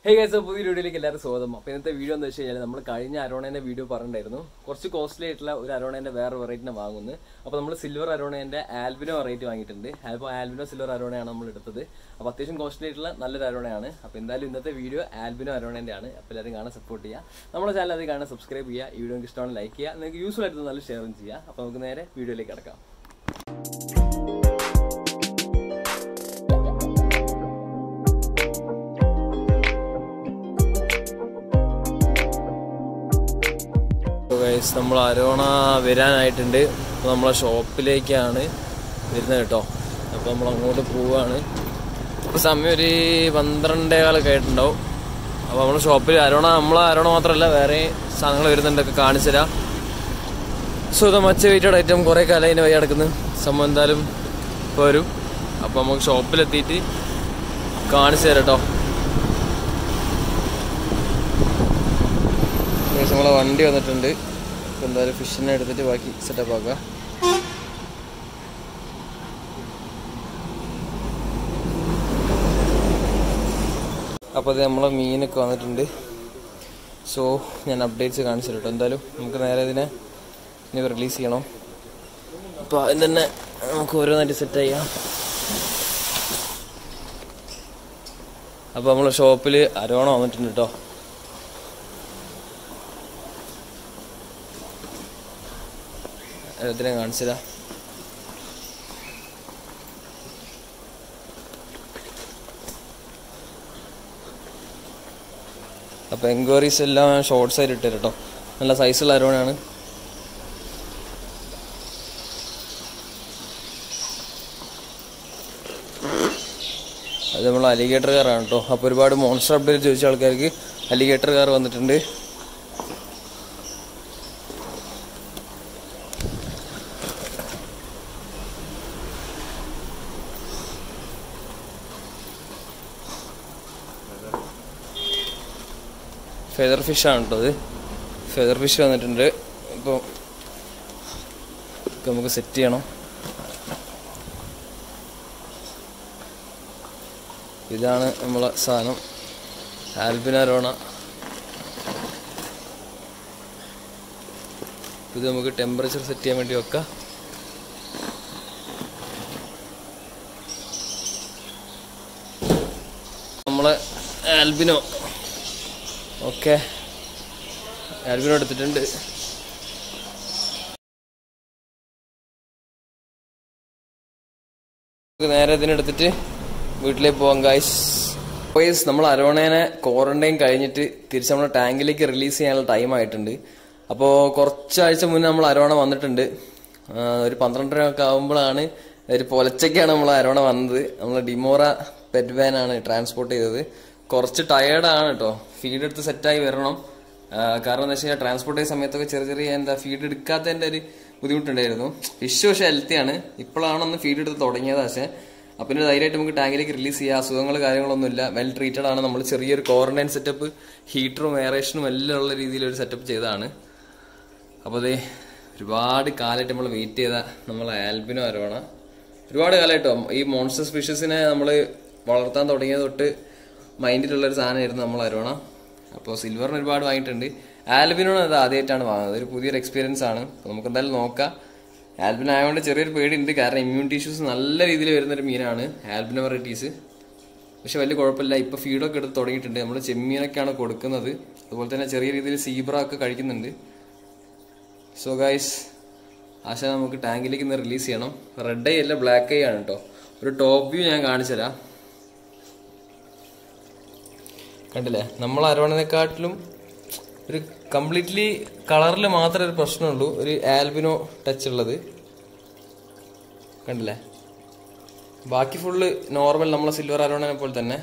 hey guys പുതിയ വീഡിയോയിലേക്ക് എല്ലാവരും സ്വാഗതം അപ്പോൾ ഇന്നത്തെ വീഡിയോ എന്ന് വെച്ച് കഴിഞ്ഞാൽ നമ്മൾ കഴിഞ്ഞ അരോണേൻ്റെ വീഡിയോ പറഞ്ഞിട്ടുണ്ടായിരുന്നു കുറച്ച് കോസ്റ്റ്ലി ആയിട്ടുള്ള ഒരു അരോണേൻ്റെ വേറെ വെറൈറ്റിനെ വാങ്ങുന്നു അപ്പോൾ നമ്മൾ സിൽവർ അരോണേൻ്റെ ആൽബിനോ വെറൈറ്റി വാങ്ങിയിട്ടുണ്ട് അപ്പോൾ ആൽബിനോ സിൽവർ അരോണയാണ് നമ്മൾ എടുത്തത് അപ്പോൾ അത്യാവശ്യം കോസ്റ്റ്ലി ആയിട്ടുള്ള നല്ലൊരു അരോണയാണ് അപ്പോൾ എന്തായാലും ഇന്നത്തെ വീഡിയോ ആൽബിനോ അരോണേൻ്റെ ആണ് അപ്പോൾ എല്ലാവരും കാണാൻ സപ്പോർട്ട് ചെയ്യുക നമ്മുടെ ചാനൽ അത് കാണാൻ സബ്സ്ക്രൈബ് ചെയ്യുക ഈ വീഡിയോ നിങ്ങൾക്ക് ഇഷ്ടമാണ് ലൈക്ക് ചെയ്യുക നിങ്ങൾക്ക് യൂസ്ഫുൾ ആയിട്ട് നല്ല ഷെയറും ചെയ്യുക അപ്പോൾ നമുക്ക് നേരെ വീഡിയോയിലേക്ക് കിടക്കാം ഗൈസ് നമ്മൾ അരോണ വരാനായിട്ടുണ്ട് അപ്പോൾ നമ്മളെ ഷോപ്പിലേക്കാണ് വരുന്നത് കേട്ടോ അപ്പോൾ നമ്മൾ അങ്ങോട്ട് പോവാണ് ഇപ്പോൾ സമയം ഒരു പന്ത്രണ്ടേ കാലൊക്കെ ആയിട്ടുണ്ടാവും അപ്പോൾ നമ്മുടെ ഷോപ്പിൽ അരോണ നമ്മളെ അരോണ മാത്രമല്ല വേറെ സാധനങ്ങൾ വരുന്നുണ്ടൊക്കെ കാണിച്ചു തരാം സോ ഇത് മച്ച വെയിറ്റഡ് ഐറ്റം കുറേ കാലം അതിന് വഴി കിടക്കുന്നു സംഭവം എന്തായാലും ഇപ്പോൾ വരും അപ്പോൾ നമുക്ക് ഷോപ്പിലെത്തിയിട്ട് കാണിച്ചു തരാം കേട്ടോ ഗൈസ്, നമ്മളെ വണ്ടി വന്നിട്ടുണ്ട് ഇപ്പൊ എന്തായാലും ഫിഷിനെ എടുത്തിട്ട് ബാക്കി സെറ്റപ്പ് ആക്കാം അപ്പോൾ അത് നമ്മളെ മീനൊക്കെ വന്നിട്ടുണ്ട് സോ ഞാൻ അപ്ഡേറ്റ്സ് കാണിച്ചു കേട്ടോ എന്തായാലും നമുക്ക് നേരെ ഇതിനെ ഇനി റിലീസ് ചെയ്യണം അപ്പോൾ അതിന് തന്നെ നമുക്ക് ഓരോന്നായിട്ട് സെറ്റ് ചെയ്യാം അപ്പോൾ നമ്മളെ ഷോപ്പിൽ അരോണ വന്നിട്ടുണ്ട് കേട്ടോ ഇതിനെ കാണിച്ചതാ അപ്പൊ എൻക്വയറീസ് എല്ലാം ഷോർട്സ് ആയിട്ട് ഇട്ടു കേട്ടോ നല്ല സൈസുള്ള അരോണാണ് അത് നമ്മൾ അലിഗേറ്റർ കാറാണ് കേട്ടോ അപ്പോൾ ഒരുപാട് മോൺസ്റ്റർ അപ്ഡേറ്റ് ചോദിച്ച ആൾക്കാർക്ക് അലിഗേറ്റർ കാർ വന്നിട്ടുണ്ട് ഫെദർ ഫിഷാണ് കേട്ടോ അത് ഫെദർ ഫിഷ് വന്നിട്ടുണ്ട് ഇപ്പോൾ നമുക്ക് സെറ്റ് ചെയ്യണം ഇതാണ് നമ്മളെ സാധനം ആൽബിനാരോണ ഇത് നമുക്ക് ടെമ്പറേച്ചർ സെറ്റ് ചെയ്യാൻ വേണ്ടി വെക്കാം നമ്മളെ ആൽബിനോ ഓക്കെ ആൽബിനോ എടുത്തിട്ടുണ്ട് നമുക്ക് നേരെ ഇതിനെടുത്തിട്ട് വീട്ടിലേക്ക് പോവാം ഗായ്സ് ഗായ്സ് നമ്മൾ അരോണേനെ ക്വാറന്റൈൻ കഴിഞ്ഞിട്ട് തിരിച്ച് നമ്മുടെ ടാങ്കിലേക്ക് റിലീസ് ചെയ്യാനുള്ള ടൈം ആയിട്ടുണ്ട് അപ്പോൾ കുറച്ചാഴ്ച മുന്നേ നമ്മൾ അരോണ വന്നിട്ടുണ്ട് ആ, ഒരു പന്ത്രണ്ടര ഒക്കെ ആകുമ്പോഴാണ് ഒരു പൊലച്ചയ്ക്കാണ് നമ്മൾ അരോണ വന്നത് നമ്മൾ ഡിമോറ പെറ്റ് വാനാണ് ട്രാൻസ്പോർട്ട് ചെയ്തത് കുറച്ച് ടയേർഡാണ് കേട്ടോ ഫീഡ് എടുത്ത് സെറ്റായി വരണം ആ, കാരണം എന്താ വെച്ച് കഴിഞ്ഞാൽ ട്രാൻസ്പോർട്ട് ചെയ്യുന്ന സമയത്തൊക്കെ ചെറിയ ചെറിയ എന്താ ഫീഡ് എടുക്കാത്തതിന്റെ ഒരു ബുദ്ധിമുട്ടുണ്ടായിരുന്നു ഫിഷ് പക്ഷെ ഹെൽത്തിയാണ് ഇപ്പോഴാണ് ഒന്ന് ഫീഡ് എടുത്ത് തുടങ്ങിയത് പക്ഷേ അപ്പം പിന്നെ ധൈര്യമായിട്ട് നമുക്ക് ടാങ്കിലേക്ക് റിലീസ് ചെയ്യാം അസുഖങ്ങൾ കാര്യങ്ങളൊന്നുമില്ല വെൽ ട്രീറ്റഡ് ആണ് നമ്മൾ ചെറിയൊരു ക്വാറന്റൈൻ സെറ്റപ്പ് ഹീറ്ററും എയറേഷനും എല്ലാം ഉള്ള രീതിയിൽ ഒരു സെറ്റപ്പ് ചെയ്തതാണ് അപ്പോൾ അതെ ഒരുപാട് കാലമായിട്ട് നമ്മൾ വെയിറ്റ് ചെയ്ത നമ്മളെ ആൽബിനോ അരോണ ഒരുപാട് കാലമായിട്ടോ ഈ മോൺസ്റ്റർ ഫിഷസിനെ നമ്മൾ വളർത്താൻ തുടങ്ങിയത് തൊട്ട് മൈൻഡിലുള്ള ഒരു സാധനമായിരുന്നു നമ്മൾ അരോണ അപ്പോൾ സിൽവറിന് ഒരുപാട് വാങ്ങിയിട്ടുണ്ട് ആൽബിനോണ് അത് ആദ്യമായിട്ടാണ് വാങ്ങുന്നത് ഒരു പുതിയൊരു എക്സ്പീരിയൻസ് ആണ് അപ്പോൾ നമുക്ക് എന്തായാലും നോക്കാം ആൽബിൻ ആയതുകൊണ്ട് ചെറിയൊരു പേടിയുണ്ട് കാരണം ഇമ്മ്യൂണിറ്റി ഇഷ്യൂസ് നല്ല രീതിയിൽ വരുന്നൊരു മീനാണ് ആൽബിനോ വെറൈറ്റീസ് പക്ഷെ വലിയ കുഴപ്പമില്ല ഇപ്പൊ ഫീഡൊക്കെ എടുത്ത് തുടങ്ങിയിട്ടുണ്ട് നമ്മൾ ചെമ്മീനൊക്കെയാണ് കൊടുക്കുന്നത് അതുപോലെ തന്നെ ചെറിയ രീതിയിൽ സീബ്ര ഒക്കെ കഴിക്കുന്നുണ്ട് സോ ഗൈസ് ആശ നമുക്ക് ടാങ്കിലേക്ക് ഇന്ന് റിലീസ് ചെയ്യണം റെഡ് ഐ അല്ല ബ്ലാക്ക് ഐ ആണ് കേട്ടോ ഒരു ടോപ്പ് വ്യൂ ഞാൻ കാണിച്ചുതരാം കണ്ടില്ലേ നമ്മൾ അരവണനെക്കാട്ടിലും ഒരു കംപ്ലീറ്റ്ലി കളറിൽ മാത്രമേ ഒരു പ്രശ്നമുള്ളൂ ഒരു ആൽബിനോ ടച്ച് ഉള്ളത് കണ്ടില്ലേ ബാക്കി ഫുള്ള് നോർമൽ നമ്മളെ സിൽവർ അരോണനെ പോലെ തന്നെ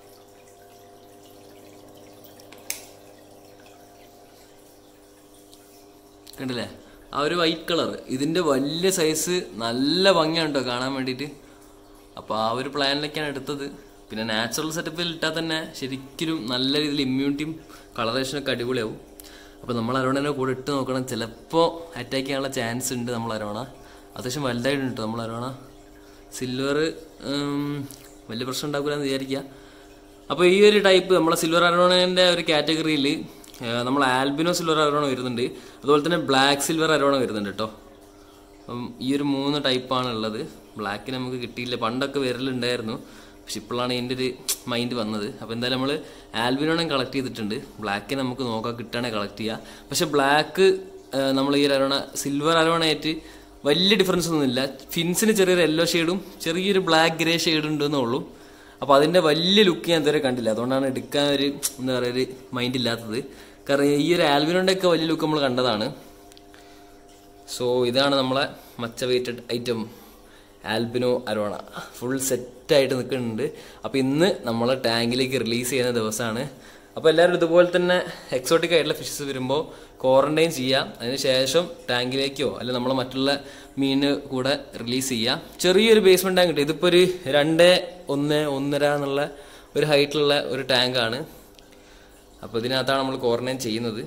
കണ്ടില്ലേ ആ ഒരു വൈറ്റ് കളർ ഇതിന്റെ വലിയ സൈസ് നല്ല ഭംഗിയാണ് കേട്ടോ കാണാൻ വേണ്ടിയിട്ട് അപ്പോൾ ആ ഒരു പ്ലാനിലേക്കാണ് എടുത്തത് പിന്നെ നാച്ചുറൽ സെറ്റപ്പിൽ ഇട്ടാൽ തന്നെ ശരിക്കും നല്ല രീതിയിൽ ഇമ്മ്യൂണിറ്റിയും കളറേഷനൊക്കെ അടിപൊളിയാവും അപ്പോൾ നമ്മൾ അരോണനെ കൂടെ ഇട്ട് നോക്കണം ചിലപ്പോൾ അറ്റാക്ക് ചെയ്യാനുള്ള ചാൻസ് ഉണ്ട് നമ്മൾ അരോണ അത്യാവശ്യം വലുതായിട്ടുണ്ട് കേട്ടോ നമ്മൾ അരോണ സിൽവർ വലിയ പ്രശ്നം ഉണ്ടാക്കില്ല എന്ന് വിചാരിക്കുക അപ്പോൾ ഈ ഒരു ടൈപ്പ് നമ്മളെ സിൽവർ അരോണയുടെ ഒരു കാറ്റഗറിയിൽ നമ്മൾ ആൽബിനോ സിൽവർ അരോണ വരുന്നുണ്ട് അതുപോലെ തന്നെ ബ്ലാക്ക് സിൽവർ അരോണ വരുന്നുണ്ട് കേട്ടോ അപ്പം ഈ ഒരു മൂന്ന് ടൈപ്പാണ് ഉള്ളത് ബ്ലാക്ക് നമുക്ക് കിട്ടിയില്ല പണ്ടൊക്കെ വിരലുണ്ടായിരുന്നു പക്ഷെ ഇപ്പോഴാണ് എൻ്റെ ഒരു മൈൻഡ് വന്നത് അപ്പോൾ എന്തായാലും നമ്മൾ ആൽബിനോണം കളക്ട് ചെയ്തിട്ടുണ്ട് ബ്ലാക്ക് നമുക്ക് നോക്കാം കിട്ടുകയാണെങ്കിൽ കളക്ട് ചെയ്യാം പക്ഷെ ബ്ലാക്ക് നമ്മൾ ഈ ഒരു അരോണ സിൽവർ അരോണയായിട്ട് വലിയ ഡിഫറൻസ് ഒന്നുമില്ല ഫിൻസിന് ചെറിയൊരു യെല്ലോ ഷെയ്ഡും ചെറിയൊരു ബ്ലാക്ക് ഗ്രേ ഷെയ്ഡ് ഉണ്ടെന്നേ ഉള്ളൂ അപ്പോൾ അതിൻ്റെ വലിയ ലുക്ക് ഞാൻ ഇതുവരെ കണ്ടില്ല അതുകൊണ്ടാണ് എടുക്കാൻ ഒരു എന്താ പറയുക ഒരു മൈൻഡ് ഇല്ലാത്തത് കാരണം ഈ ഒരു ആൽബിനോൻ്റെ ഒക്കെ വലിയ ലുക്ക് നമ്മൾ കണ്ടതാണ് സോ ഇതാണ് നമ്മളെ much awaited item albino arowana full സെറ്റായിട്ട് നിൽക്കുന്നുണ്ട് അപ്പോൾ ഇന്ന് നമ്മളെ ടാങ്കിലേക്ക് റിലീസ് ചെയ്യുന്ന ദിവസമാണ് അപ്പോൾ എല്ലാവരും ഇതുപോലെ തന്നെ എക്സോട്ടിക് ആയിട്ടുള്ള ഫിഷസ് വരുമ്പോൾ ക്വാറന്റൈൻ ചെയ്യാം അതിനുശേഷം ടാങ്കിലേക്കോ അല്ലെങ്കിൽ നമ്മളെ മറ്റുള്ള മീന് കൂടെ റിലീസ് ചെയ്യാം ചെറിയൊരു ബേസ്മെന്റ് ടാങ്ക് കിട്ടും ഇതിപ്പോൾ ഒരു രണ്ട് ഒന്ന് ഒന്നര എന്നുള്ള ഒരു ഹൈറ്റിലുള്ള ഒരു ടാങ്കാണ് അപ്പോൾ ഇതിനകത്താണ് നമ്മൾ ക്വാറന്റൈൻ ചെയ്യുന്നത്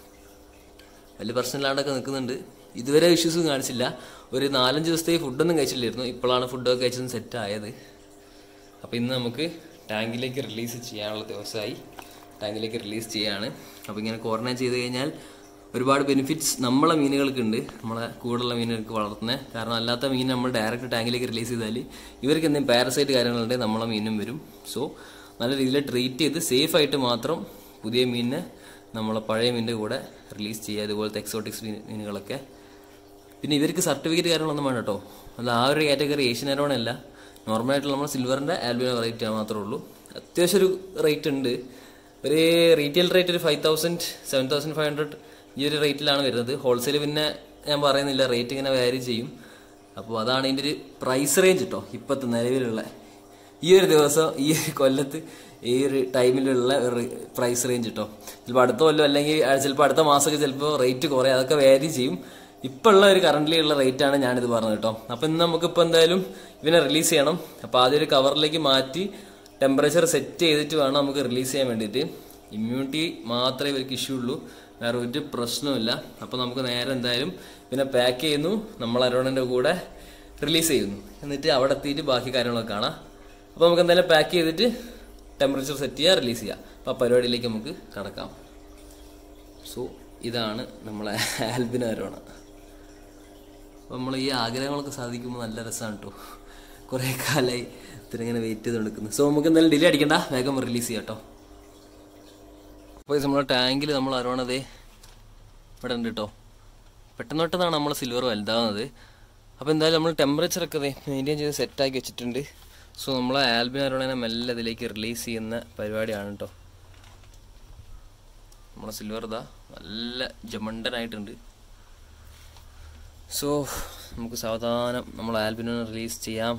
വലിയ പ്രശ്നമില്ലാണ്ടൊക്കെ നിൽക്കുന്നുണ്ട് ഇതുവരെ ഇഷ്യൂസ് കാണിച്ചില്ല ഒരു നാലഞ്ച് ദിവസത്തേക്ക് ഫുഡൊന്നും കഴിച്ചില്ലായിരുന്നു ഇപ്പോഴാണ് ഫുഡൊക്കെ കഴിച്ചത് സെറ്റ് ആയത് അപ്പോൾ ഇന്ന് നമുക്ക് ടാങ്കിലേക്ക് റിലീസ് ചെയ്യാനുള്ള ദിവസമായി ടാങ്കിലേക്ക് റിലീസ് ചെയ്യാണ് അപ്പോൾ ഇങ്ങനെ ക്വാറന്റൈൻ ചെയ്ത് കഴിഞ്ഞാൽ ഒരുപാട് ബെനിഫിറ്റ്സ് നമ്മളെ മീനുകൾക്ക് ഉണ്ട് നമ്മളെ കൂടുതലുള്ള മീനുകൾക്ക് വളർത്തുന്നത് കാരണം അല്ലാത്ത മീൻ നമ്മൾ ഡയറക്റ്റ് ടാങ്കിലേക്ക് റിലീസ് ചെയ്താൽ ഇവർക്ക് എന്തെങ്കിലും പാരസൈറ്റ് കാര്യങ്ങളുണ്ടെങ്കിൽ നമ്മളെ മീനും വരും സോ നല്ല രീതിയിൽ ട്രീറ്റ് ചെയ്ത് സേഫ് ആയിട്ട് മാത്രം പുതിയ മീനിനെ നമ്മളെ പഴയ മീനിൻ്റെ കൂടെ റിലീസ് ചെയ്യുക ഇതുപോലത്തെ എക്സോട്ടിക്സ് മീനുകളൊക്കെ പിന്നെ ഇവർക്ക് സർട്ടിഫിക്കറ്റ് കാര്യങ്ങളൊന്നും വേണ്ട കേട്ടോ അല്ല ആ ഒരു കാറ്റഗറി ഏഷ്യൻ അരോൺ അല്ല നോർമലായിട്ടുള്ള നമ്മൾ സിൽവറിൻ്റെ ആൽബിനോ റേറ്റ് മാത്രമേ ഉള്ളൂ അത്യാവശ്യം ഒരു റേറ്റ് ഉണ്ട് ഒരു റീറ്റെയിൽ റേറ്റ് ഒരു five thousand seven thousand five hundred ഈ ഒരു റേറ്റിലാണ് വരുന്നത് ഹോൾസെയിൽ പിന്നെ ഞാൻ പറയുന്നില്ല റേറ്റ് ഇങ്ങനെ വാരി ചെയ്യും അപ്പോൾ അതാണ് ഇതിൻ്റെ ഒരു പ്രൈസ് റേഞ്ച് കേട്ടോ ഇപ്പോഴത്തെ നിലവിലുള്ള ഈ ഒരു ദിവസം ഈ ഒരു കൊല്ലത്ത് ഈ ഒരു ടൈമിലുള്ള ഒരു പ്രൈസ് റേഞ്ച് കേട്ടോ ചിലപ്പോൾ അടുത്ത കൊല്ലം അല്ലെങ്കിൽ ചിലപ്പോൾ അടുത്ത മാസമൊക്കെ ചിലപ്പോൾ റേറ്റ് കുറേ അതൊക്കെ വാരി ചെയ്യും ഇപ്പം ഉള്ള ഒരു കറന്റ് ഉള്ള റേറ്റ് ആണ് ഞാനിത് പറഞ്ഞത് കേട്ടോ അപ്പം ഇന്ന് നമുക്കിപ്പോൾ എന്തായാലും ഇവനെ റിലീസ് ചെയ്യണം അപ്പോൾ ആദ്യം ഒരു കവറിലേക്ക് മാറ്റി ടെമ്പറേച്ചർ സെറ്റ് ചെയ്തിട്ട് വേണം നമുക്ക് റിലീസ് ചെയ്യാൻ വേണ്ടിയിട്ട് ഇമ്മ്യൂണിറ്റി മാത്രമേ ഇവർക്ക് ഇഷ്യൂ ഉള്ളൂ വേറെ ഒരു പ്രശ്നവുമില്ല അപ്പോൾ നമുക്ക് നേരെ എന്തായാലും പിന്നെ പാക്ക് ചെയ്യുന്നു നമ്മൾ അരോണിൻ്റെ കൂടെ റിലീസ് ചെയ്യുന്നു എന്നിട്ട് അവിടെ എത്തിയിട്ട് ബാക്കി കാര്യങ്ങളൊക്കെ കാണാം അപ്പോൾ നമുക്ക് എന്തായാലും പാക്ക് ചെയ്തിട്ട് ടെമ്പറേച്ചർ സെറ്റ് ചെയ്യുക റിലീസ് ചെയ്യുക അപ്പോൾ ആ പരിപാടിയിലേക്ക് നമുക്ക് കടക്കാം സോ ഇതാണ് നമ്മളെ ആൽബിന അരോണ അപ്പോൾ നമ്മൾ ഈ ആഗ്രഹങ്ങളൊക്കെ സാധിക്കുമ്പോൾ നല്ല രസമാണ് കേട്ടോ കുറേ കാലമായി ഇത്ര ഇങ്ങനെ വെയിറ്റ് ചെയ്ത് കൊടുക്കുന്നു സോ നമുക്ക് എന്തായാലും ഡിലേ അടിക്കണ്ട വേഗം റിലീസ് ചെയ്യാം കേട്ടോ അപ്പോൾ നമ്മുടെ ടാങ്കിൽ നമ്മൾ അരോണതേ ഇവിടെ ഉണ്ട് കേട്ടോ പെട്ടെന്ന് പെട്ടെന്നാണ് നമ്മൾ സിൽവർ വലുതാവുന്നത് അപ്പോൾ എന്തായാലും നമ്മൾ ടെമ്പറേച്ചറൊക്കെ അതെ മെയിൻറ്റെയിൻ ചെയ്ത് സെറ്റാക്കി വെച്ചിട്ടുണ്ട് സോ നമ്മൾ ആൽബിൻ അരോണനെ മെല്ലെ ഇതിലേക്ക് റിലീസ് ചെയ്യുന്ന പരിപാടിയാണ് കേട്ടോ നമ്മളെ സിൽവർ ഇതാ നല്ല ജമണ്ടനായിട്ടുണ്ട് സോ നമുക്ക് സാവധാനം നമ്മൾ ആൽബിനെ റിലീസ് ചെയ്യാം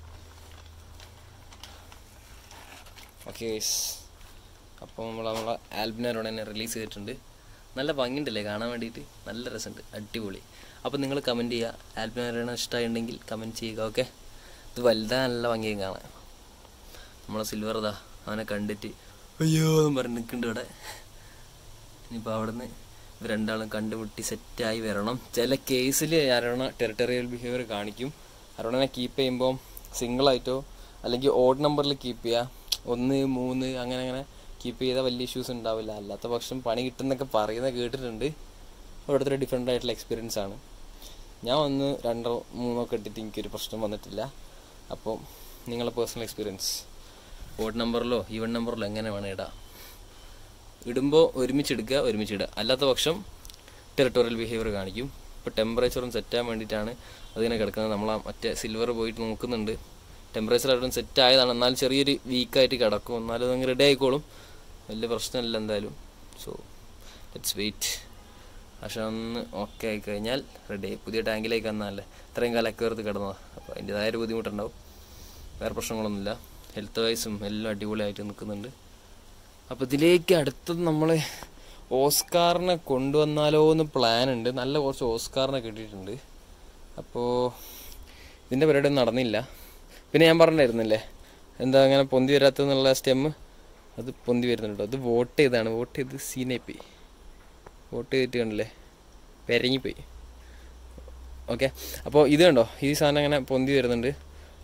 ഓക്കെ അപ്പോൾ നമ്മൾ നമ്മളെ ആൽബിനോട് തന്നെ റിലീസ് ചെയ്തിട്ടുണ്ട് നല്ല ഭംഗിയുണ്ടല്ലേ കാണാൻ വേണ്ടിയിട്ട് നല്ല രസമുണ്ട് അടിപൊളി അപ്പോൾ നിങ്ങൾ കമൻറ്റ് ചെയ്യുക ആൽബിനോട് ഇഷ്ടമായിട്ടുണ്ടെങ്കിൽ കമൻറ്റ് ചെയ്യുക ഓക്കെ ഇത് വലുതാ നല്ല ഭംഗിയും കാണാൻ നമ്മളെ സിൽവർ ഇതാ അവനെ കണ്ടിട്ട് അയ്യോ എന്ന് പറഞ്ഞ് നിൽക്കുന്നുണ്ട് ഇവിടെ ഇനിയിപ്പോൾ അവിടെ നിന്ന് ഇവർ രണ്ടാളും കണ്ടുമുട്ടി സെറ്റായി വരണം ചില കേസിൽ അരോണ ടെറിട്ടറിയൽ ബിഹേവിയർ കാണിക്കും അരോണനെ കീപ്പ് ചെയ്യുമ്പോൾ സിംഗിളായിട്ടോ അല്ലെങ്കിൽ ഓഡ് നമ്പറിൽ കീപ്പ് ചെയ്യുക ഒന്ന് മൂന്ന് അങ്ങനെ അങ്ങനെ കീപ്പ് ചെയ്താൽ വലിയ ഇഷ്യൂസ് ഉണ്ടാവില്ല അല്ലാത്ത പക്ഷം പണി കിട്ടുന്നൊക്കെ പറയുന്നത് കേട്ടിട്ടുണ്ട് ഓരോരുത്തർ ഡിഫറെൻ്റ് ആയിട്ടുള്ള എക്സ്പീരിയൻസ് ആണ് ഞാൻ ഒന്ന് രണ്ടോ മൂന്നോ ഒക്കെ ഇട്ടിട്ട് എനിക്കൊരു പ്രശ്നം വന്നിട്ടില്ല അപ്പോൾ നിങ്ങളെ പേഴ്സണൽ എക്സ്പീരിയൻസ് ഓഡ് നമ്പറിലോ ഈവൺ നമ്പറിലോ എങ്ങനെ വേണം ഇടാം ഇടുമ്പോൾ ഒരുമിച്ച് എടുക്കുക ഒരുമിച്ച് ഇടുക അല്ലാത്ത പക്ഷം ടെറിട്ടോറിയൽ ബിഹേവിയർ കാണിക്കും ഇപ്പോൾ ടെമ്പറേച്ചറും സെറ്റാൻ വേണ്ടിയിട്ടാണ് അതിങ്ങനെ കിടക്കുന്നത് നമ്മൾ ആ മറ്റേ സിൽവർ പോയിട്ട് നോക്കുന്നുണ്ട് ടെമ്പറേച്ചർ അവിടെ സെറ്റ് ആയതാണ് എന്നാൽ ചെറിയൊരു വീക്കായിട്ട് കിടക്കും എന്നാലും അതങ്ങ് റെഡി ആയിക്കോളും വലിയ പ്രശ്നമില്ല എന്തായാലും സോ ലെറ്റ്സ് വെയിറ്റ് പക്ഷെ ഒന്ന് ഓക്കെ ആയി കഴിഞ്ഞാൽ റെഡി ആയി പുതിയ ടാങ്കിലേക്ക് വന്നാലേ ഇത്രയും കാലം അക്വേർത്ത് കിടന്നതാണ് അപ്പോൾ അതിൻ്റെതായ ഒരു ബുദ്ധിമുട്ടുണ്ടാവും വേറെ പ്രശ്നങ്ങളൊന്നുമില്ല ഹെൽത്ത് വൈസും എല്ലാം അടിപൊളിയായിട്ട് നിൽക്കുന്നുണ്ട് അപ്പോൾ ഇതിലേക്ക് അടുത്തത് നമ്മൾ ഓസ്കാറിനെ കൊണ്ടുവന്നാലോ എന്ന് പ്ലാൻ ഉണ്ട് നല്ല കുറച്ച് ഓസ്കാറിനെ കിട്ടിയിട്ടുണ്ട് അപ്പോൾ ഇതിൻ്റെ പരിപാടി ഒന്നും നടന്നില്ല പിന്നെ ഞാൻ പറഞ്ഞിരുന്നില്ലേ എന്താ അങ്ങനെ പൊന്തി വരാത്തെന്നുള്ള സ്റ്റെം അത് പൊന്തി വരുന്നുണ്ടോ അത് വോട്ട് ചെയ്താണ് വോട്ട് ചെയ്ത് സീനായിപ്പോയി വോട്ട് ചെയ്തിട്ട് കണ്ടില്ലേ പെരങ്ങിപ്പോയി ഓക്കെ അപ്പോൾ ഇത് കണ്ടോ ഈ സാധനം അങ്ങനെ പൊന്തി വരുന്നുണ്ട്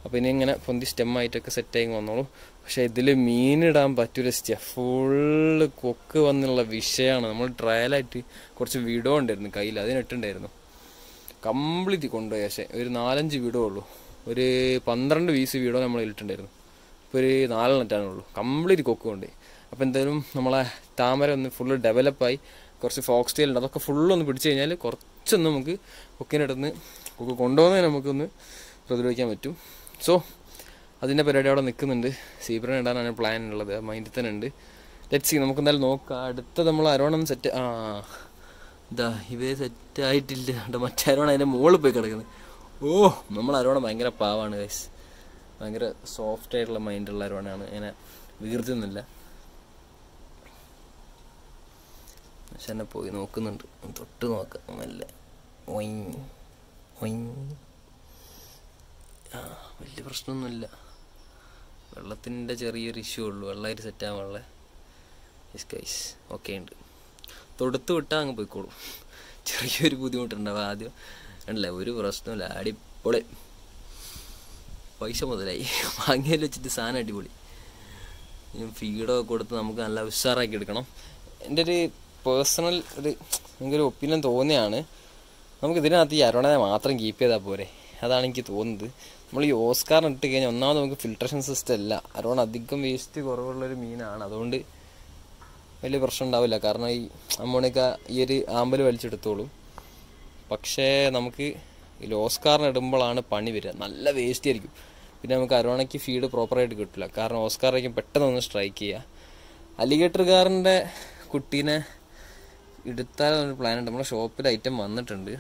അപ്പോൾ ഇനി ഇങ്ങനെ പൊന്തി സ്റ്റെമ്മായിട്ടൊക്കെ സെറ്റായി വന്നോളും പക്ഷേ ഇതിൽ മീനിടാൻ പറ്റൂല സ്റ്റെ ഫുള്ള് കൊക്ക് വന്നുള്ള വിഷയമാണ് നമ്മൾ ട്രയലായിട്ട് കുറച്ച് വീഡിയോ ഉണ്ടായിരുന്നു കയ്യിൽ അതിനിട്ടുണ്ടായിരുന്നു കംപ്ലീറ്റ് കൊണ്ടുപോയി പക്ഷേ ഒരു നാലഞ്ച് വീഡിയോ ഉള്ളൂ ഒരു പന്ത്രണ്ട് പീസ് വീഡിയോ നമ്മൾ ഇട്ടിട്ടുണ്ടായിരുന്നു ഇപ്പോൾ ഒരു നാലെണ്ണറ്റാണേ ഉള്ളൂ കംപ്ലീറ്റ് കൊക്ക് കൊണ്ടുപോയി അപ്പോൾ എന്തായാലും നമ്മളെ താമര ഒന്ന് ഫുള്ള് ഡെവലപ്പായി കുറച്ച് ഫോക്സ് ടെയിൽ ഉണ്ട് അതൊക്കെ ഫുള്ളൊന്ന് പിടിച്ചു കഴിഞ്ഞാൽ കുറച്ചൊന്ന് നമുക്ക് കൊക്കിനടുത്ത് കൊക്ക് കൊണ്ടുപോകുന്നതിന് നമുക്കൊന്ന് പ്രതിരോധിക്കാൻ പറ്റും സോ അതിൻ്റെ പരിപാടി അവിടെ നിൽക്കുന്നുണ്ട് സീബ്രൻ ഇടാനാണ് പ്ലാൻ ഉള്ളത് മൈൻഡിൽ തന്നെ ഉണ്ട് ലെറ്റ് സി നമുക്ക് എന്തായാലും നോക്കാം അടുത്ത നമ്മൾ അരോണം സെറ്റ് ആ ഇതാ ഇവയെ സെറ്റ് ആയിട്ടില്ല ഇവിടെ മറ്റേ അരോണം അതിൻ്റെ മുകളിൽ പോയി കിടക്കുന്നത് ഓ നമ്മൾ അരോണം ഭയങ്കര പാവാണ് ഗൈസ് ഭയങ്കര സോഫ്റ്റ് ആയിട്ടുള്ള മൈൻഡുള്ള അരോണാണ് അങ്ങനെ വീർത്തുന്നില്ല പക്ഷെ എന്നെ പോയി നോക്കുന്നുണ്ട് തൊട്ട് നോക്കാം നല്ല ഒയ് ഒയ് ആ വലിയ പ്രശ്നമൊന്നുമില്ല വെള്ളത്തിൻ്റെ ചെറിയൊരു ഇഷ്യൂ ഉള്ളൂ വെള്ളമായിട്ട് സെറ്റ് ആവാനുള്ള യെസ് ഗൈസ് ഓക്കെ ഉണ്ട് തൊടുത്ത് വിട്ടാൽ അങ്ങ് പോയിക്കോളും ചെറിയൊരു ബുദ്ധിമുട്ടുണ്ടാവും ആദ്യം അല്ല ഒരു പ്രശ്നമില്ല അടിപൊളി പൈസ മുതലായി വാങ്ങിയാൽ വെച്ചിട്ട് സാധനം അടിപൊളി ഇനി ഫീഡൊക്കെ കൊടുത്ത് നമുക്ക് നല്ല ഉഷാറാക്കി എടുക്കണം എൻ്റെ ഒരു പേഴ്സണൽ ഒരു എനിക്കൊരു ഒപ്പീനിയൻ തോന്നിയാണ് നമുക്ക് ഇതിനകത്ത് ഈ അരുണനെ മാത്രം കീപ്പ് ചെയ്താൽ പോരെ അതാണ് എനിക്ക് തോന്നുന്നത് നമ്മൾ ഈ ഓസ്കാർ ഇട്ട് കഴിഞ്ഞാൽ ഒന്നാമത് നമുക്ക് ഫിൽട്രേഷൻ സിസ്റ്റം അല്ല അരോൺ അധികം വേസ്റ്റ് കുറവുള്ളൊരു മീനാണ് അതുകൊണ്ട് വലിയ പ്രശ്നം ഉണ്ടാവില്ല കാരണം ഈ അമ്മോണിക്ക ഈ ഒരു ആമ്പൽ വലിച്ചെടുത്തോളും പക്ഷേ നമുക്ക് ഈ ഓസ്കാറിന് ഇടുമ്പോഴാണ് പണി വരിക നല്ല വേസ്റ്റ് ആയിരിക്കും പിന്നെ നമുക്ക് അരോണയ്ക്ക് ഫീഡ് പ്രോപ്പറായിട്ട് കിട്ടില്ല കാരണം ഓസ്കാറായിരിക്കും പെട്ടെന്ന് ഒന്ന് സ്ട്രൈക്ക് ചെയ്യുക അലിഗേറ്റർകാരൻ്റെ കുട്ടീനെ എടുത്താൽ ഒരു പ്ലാൻ ഉണ്ട് നമ്മുടെ ഷോപ്പിൽ ഐറ്റം വന്നിട്ടുണ്ട്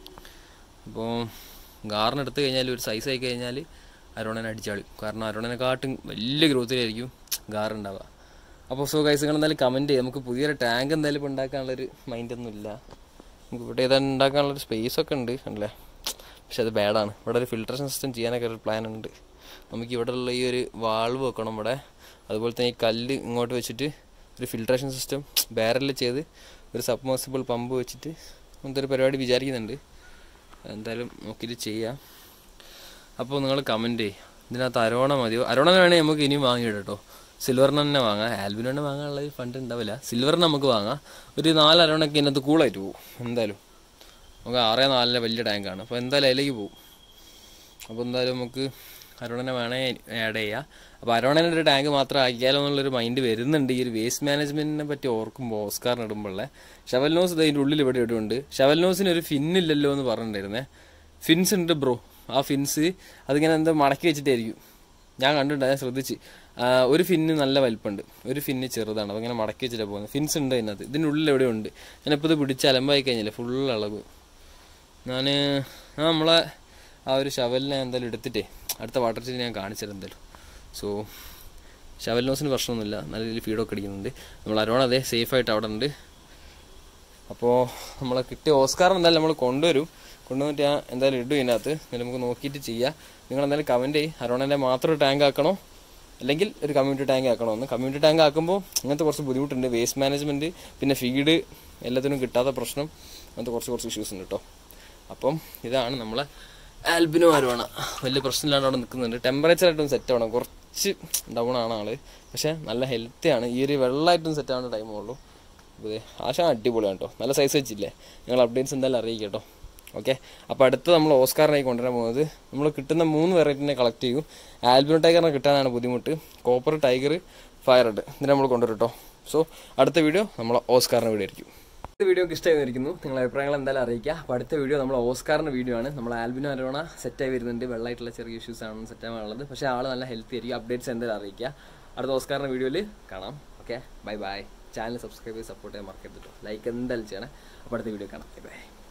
അപ്പോൾ ഗാറിന് എടുത്തു കഴിഞ്ഞാൽ ഒരു സൈസ് ആയി കഴിഞ്ഞാൽ അരോണനെ അടിച്ചാളും കാരണം അരോണനെക്കാട്ടും വലിയ ഗ്രോത്തിലായിരിക്കും ഗാർ ഉണ്ടാവുക അപ്പോൾ സോ ഗൈസ് നിങ്ങൾ എന്തായാലും കമൻറ്റ് ചെയ്യും നമുക്ക് പുതിയൊരു ടാങ്ക് എന്തായാലും ഇപ്പോൾ ഉണ്ടാക്കാനുള്ളൊരു മൈൻഡൊന്നും ഇല്ല നമുക്ക് ഇവിടെ ഏതാണ്ട് ഉണ്ടാക്കാനുള്ളൊരു സ്പേസ് ഒക്കെ ഉണ്ട് അല്ലേ പക്ഷെ അത് ബാഡാണ് ഇവിടെ ഒരു ഫിൽട്രേഷൻ സിസ്റ്റം ചെയ്യാനൊക്കെ ഒരു പ്ലാൻ ഉണ്ട് നമുക്ക് ഇവിടെ ഉള്ള ഈ ഒരു വാൾവ് വെക്കണം ഇവിടെ അതുപോലെ തന്നെ ഈ കല്ല് ഇങ്ങോട്ട് വെച്ചിട്ട് ഒരു ഫിൽട്രേഷൻ സിസ്റ്റം ബാരലിൽ ചെയ്ത് ഒരു സബ്മേഴ്സിബിൾ പമ്പ് വെച്ചിട്ട് അങ്ങനത്തെ ഒരു പരിപാടി വിചാരിക്കുന്നുണ്ട് എന്തായാലും നോക്കിയിട്ട് ചെയ്യാം അപ്പോൾ നിങ്ങൾ കമൻറ്റ് ചെയ്യും ഇതിനകത്ത് അരോണ മതിയോ അരോണ വേണമെങ്കിൽ നമുക്ക് ഇനിയും വാങ്ങിയിടാം കേട്ടോ സിൽവറിന് തന്നെ വാങ്ങാം ആൽബിനോനെ വാങ്ങാനുള്ള ഫണ്ട് ഉണ്ടാവില്ല സിൽവറിന് നമുക്ക് വാങ്ങാം ഒരു നാല് അരോണൊക്കെ ഇതിനകത്ത് കൂളായിട്ട് പോകും എന്തായാലും നമുക്ക് ആറേ നാലിലെ വലിയ ടാങ്കാണ് അപ്പോൾ എന്തായാലും അതിലേക്ക് പോകും അപ്പോൾ എന്തായാലും നമുക്ക് അരോണനെ വേണേ ആഡ് ചെയ്യാം അപ്പോൾ അരോണനെ ഒരു ടാങ്ക് മാത്രം ആക്കിയാലോ എന്നുള്ളൊരു മൈൻഡ് വരുന്നുണ്ട് ഈ ഒരു വേസ്റ്റ് മാനേജ്മെന്റിനെ പറ്റി ഓർക്കുമ്പോൾ ഓസ്കാറിന് ഇടുമ്പോഴേ ഷവൽ നോസ് ഇതിൻ്റെ ഉള്ളിൽ ഇവിടെ ഇടുന്നുണ്ട് ഷവൽ നോസിന് ഒരു ഫിന്നില്ലല്ലോ എന്ന് പറഞ്ഞിട്ടുണ്ടായിരുന്നേ ഫിൻസ് ഉണ്ട് ബ്രോ ആ ഫിൻസ് അതിങ്ങനെ എന്താ മടക്കി വെച്ചിട്ടായിരിക്കും ഞാൻ കണ്ടിട്ടുണ്ട് ഞാൻ ശ്രദ്ധിച്ച് ആ, ഒരു ഫിന്ന് നല്ല വലിപ്പമുണ്ട് ഒരു ഫിന്ന് ചെറുതാണ് അപ്പോൾ ഇങ്ങനെ മടക്കി വെച്ചിട്ടാണ് പോകുന്നത് ഫിൻസ് ഉണ്ട് അതിനകത്ത് ഇതിൻ്റെ ഉള്ളിൽ എവിടെ ഉണ്ട് ഞാനിപ്പോൾ ഇത് പിടിച്ച് അലമ്പായി കഴിഞ്ഞില്ലേ ഫുൾ അളവ് ഞാൻ ആ നമ്മളെ ആ ഒരു ഷവലിനെ എന്തായാലും എടുത്തിട്ടേ അടുത്ത വാട്ടർ ചെടി ഞാൻ കാണിച്ചുതരാം എന്തായാലും സോ ഷവൽ നോസിന് പ്രശ്നമൊന്നുമില്ല നല്ല രീതിയിൽ ഫീഡൊക്കെ അടിക്കുന്നുണ്ട് നമ്മൾ അരോണ അതെ സേഫായിട്ട് അവിടെ ഉണ്ട് അപ്പോൾ നമ്മളെ കിട്ടിയ ഓസ്കാർ എന്തായാലും നമ്മൾ കൊണ്ടുവരും കൊണ്ടുവന്നിട്ട് ഞാൻ എന്തായാലും ഇടും ഇതിനകത്ത് എന്നിട്ട് നമുക്ക് നോക്കിയിട്ട് ചെയ്യാം നിങ്ങൾ എന്തായാലും കമൻറ്റ് ചെയ്യും അരോണൻ്റെ മാത്രം ഒരു ടാങ്ക് ആക്കണോ അല്ലെങ്കിൽ ഒരു കമ്മ്യൂണിറ്റി ടാങ്ക് ആക്കണോ എന്ന് കമ്മ്യൂണിറ്റി ടാങ്ക് ആക്കുമ്പോൾ അങ്ങനത്തെ കുറച്ച് ബുദ്ധിമുട്ടുണ്ട് വേസ്റ്റ് മാനേജ്മെൻറ്റ് പിന്നെ ഫീഡ് എല്ലാത്തിനും കിട്ടാത്ത പ്രശ്നം അങ്ങനത്തെ കുറച്ച് കുറച്ച് ഇഷ്യൂസ് ഉണ്ട് കേട്ടോ അപ്പം ഇതാണ് നമ്മളെ ആൽബിനോ അരുവാണ് വലിയ പ്രശ്നമില്ലാണ്ട് അവിടെ നിൽക്കുന്നുണ്ട് ടെമ്പറേച്ചർ ആയിട്ടും സെറ്റ് ആവണം കുറച്ച് ഡൗൺ ആണ് ആള് പക്ഷെ നല്ല ഹെൽത്തി ആണ് ഈ ഒരു വെള്ളമായിട്ടും സെറ്റ് ആവുന്ന ടൈമേ ഉള്ളൂ അതെ ആശ അടിപൊളിയാണ് കേട്ടോ നല്ല സൈസ് വെച്ചില്ലേ നിങ്ങൾ അപ്ഡേറ്റ്സ് എന്തായാലും അറിയിക്കാം കേട്ടോ ഓക്കെ അപ്പോൾ അടുത്ത് നമ്മൾ ഓസ്കാറിനായി കൊണ്ടുവരാൻ പോകുന്നത് നമ്മൾ കിട്ടുന്ന മൂന്ന് വെറൈറ്റിനെ കളക്ട് ചെയ്യും ആൽബിനോ ടൈഗറിനെ കിട്ടാനാണ് ബുദ്ധിമുട്ട് കോപ്പർ ടൈഗർ ഫയർ റെഡ് ഇതിനെ നമ്മൾ കൊണ്ടുവരും കേട്ടോ സോ അടുത്ത വീഡിയോ നമ്മൾ ഓസ്കാറിന് വീഡിയോ ആയിരിക്കും ഈ വീഡിയോ ഇഷ്ടമായിരിക്കുന്നു നിങ്ങളുടെ അഭിപ്രായങ്ങൾ എന്തായാലും അറിയിക്കുക അപ്പോൾ അടുത്ത വീഡിയോ നമ്മൾ ഓസ്കാറിൻ്റെ വീഡിയോ ആണ് നമ്മൾ ആൽബിനോ അരോണ സെറ്റായി വരുന്നുണ്ട് വെള്ളമായിട്ടുള്ള ചെറിയ ഇഷ്യൂസ് ആണ് സെറ്റ് ആവാനുള്ളത് പക്ഷേ ആൾ നല്ല ഹെൽത്തി ആയിരിക്കും അപ്ഡേറ്റ്സ് എന്തായാലും അറിയിക്കുക അടുത്ത ഓസ്കാറിൻ്റെ വീഡിയോയിൽ കാണാം okay bye bye channel subscribe ചെയ്ത് സപ്പോർട്ട് ചെയ്യാൻ മറക്കരുത് കേട്ടോ ലൈക്ക് എന്തായാലും ചെയ്യണേ അപ്പോൾ അടുത്ത വീഡിയോ കാണാം ബൈ ബൈ